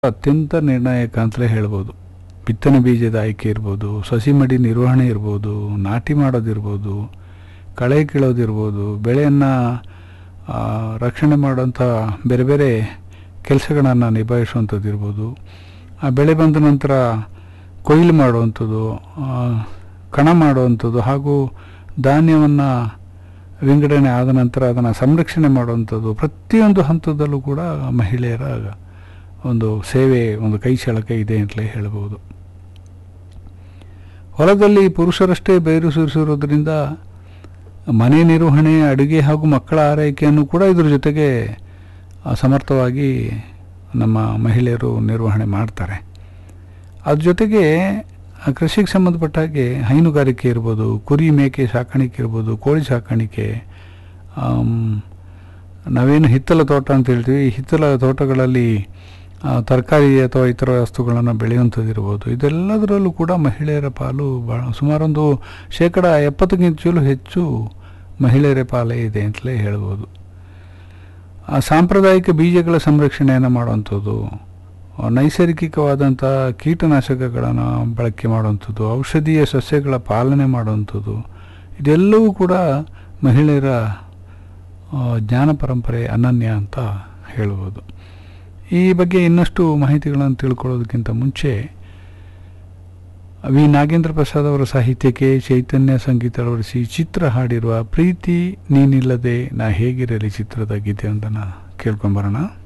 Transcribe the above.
ಅತ್ಯಂತ ನಿರ್ಣಾಯಕ ಅಂತಲೇ ಹೇಳ್ಬೋದು ಬಿತ್ತನೆ ಬೀಜದ ಆಯ್ಕೆ ಇರ್ಬೋದು ಸಸಿ ಮಡಿ ನಿರ್ವಹಣೆ ಇರ್ಬೋದು ನಾಟಿ ಮಾಡೋದಿರ್ಬೋದು ಕಳೆ ಕೀಳೋದಿರ್ಬೋದು ಬೆಳೆಯನ್ನು ರಕ್ಷಣೆ ಮಾಡೋಂಥ ಬೇರೆ ಬೇರೆ ಕೆಲಸಗಳನ್ನು ನಿಭಾಯಿಸುವಂಥದ್ದು ಇರ್ಬೋದು ಆ ಬೆಳೆ ಬಂದ ನಂತರ ಕೊಯ್ಲು ಮಾಡುವಂಥದ್ದು ಆ, ಕಣ ಮಾಡುವಂಥದ್ದು ಹಾಗೂ ಧಾನ್ಯವನ್ನು ವಿಂಗಡಣೆ ಆದ ನಂತರ ಅದನ್ನು ಸಂರಕ್ಷಣೆ ಮಾಡುವಂಥದ್ದು ಪ್ರತಿಯೊಂದು ಹಂತದಲ್ಲೂ ಕೂಡ ಮಹಿಳೆಯರ ಒಂದು ಸೇವೆ ಒಂದು ಕೈ ಚಳಕ ಇದೆ ಅಂತಲೇ ಹೇಳ್ಬೋದು ಹೊಲದಲ್ಲಿ ಪುರುಷರಷ್ಟೇ ಬೇರು ಸುರಿಸಿರೋದ್ರಿಂದ ಮನೆ ನಿರ್ವಹಣೆ ಅಡುಗೆ ಹಾಗೂ ಮಕ್ಕಳ ಆರೈಕೆಯನ್ನು ಕೂಡ ಇದ್ರ ಜೊತೆಗೆ ಆ, ಸಮರ್ಥವಾಗಿ ನಮ್ಮ ಮಹಿಳೆಯರು ನಿರ್ವಹಣೆ ಮಾಡ್ತಾರೆ ಅದ್ರ ಜೊತೆಗೆ ಆ, ಕೃಷಿಗೆ ಸಂಬಂಧಪಟ್ಟ ಹಾಗೆ ಹೈನುಗಾರಿಕೆ ಇರ್ಬೋದು ಕುರಿ ಮೇಕೆ ಸಾಕಾಣಿಕೆ ಇರ್ಬೋದು ಕೋಳಿ ಸಾಕಾಣಿಕೆ ಆಮ್, ನಾವೇನು ಹಿತ್ತಲ ತೋಟ ಅಂತ ಹೇಳ್ತೀವಿ ಈ ಹಿತ್ತಲ ತೋಟಗಳಲ್ಲಿ ಆ, ತರಕಾರಿ ಅಥವಾ ಇತರ ವಸ್ತುಗಳನ್ನು ಬೆಳೆಯುವಂಥದ್ದಿರ್ಬೋದು ಇದೆಲ್ಲದರಲ್ಲೂ ಕೂಡ ಮಹಿಳೆಯರ ಪಾಲು ಭಾಳ ಸುಮಾರೊಂದು ಶೇಕಡ ಎಪ್ಪತ್ತಕ್ಕಿಂತಲೂ ಹೆಚ್ಚು ಮಹಿಳೆಯರ ಪಾಲೇ ಇದೆ ಅಂತಲೇ ಹೇಳ್ಬೋದು ಆ ಸಾಂಪ್ರದಾಯಿಕ ಬೀಜಗಳ ಸಂರಕ್ಷಣೆಯನ್ನು ಮಾಡುವಂಥದ್ದು ಆ, ನೈಸರ್ಗಿಕವಾದಂಥ ಕೀಟನಾಶಕಗಳನ್ನು ಬಳಕೆ ಮಾಡುವಂಥದ್ದು ಔಷಧೀಯ ಸಸ್ಯಗಳ ಪಾಲನೆ ಮಾಡುವಂಥದ್ದು ಇದೆಲ್ಲವೂ ಕೂಡ ಮಹಿಳೆಯರ ಆ, ಜ್ಞಾನ ಪರಂಪರೆ ಅನನ್ಯ ಅಂತ ಹೇಳ್ಬೋದು ಈ ಬಗ್ಗೆ ಇನ್ನಷ್ಟು ಮಾಹಿತಿಗಳನ್ನು ತಿಳ್ಕೊಳ್ಳೋದಕ್ಕಿಂತ ಮುಂಚೆ ವಿ ನಾಗೇಂದ್ರ ಪ್ರಸಾದ್ ಅವರ ಸಾಹಿತ್ಯಕ್ಕೆ ಚೈತನ್ಯ ಸಂಗೀತ ಅಳವಡಿಸಿ ಚಿತ್ರ ಹಾಡಿರುವ ಪ್ರೀತಿ ನೀನಿಲ್ಲದೆ ನಾ ಹೇಗಿರಲಿ ಚಿತ್ರದ ಗೀತೆಯೊಂದನ್ನು ಕೇಳ್ಕೊಂಬರೋಣ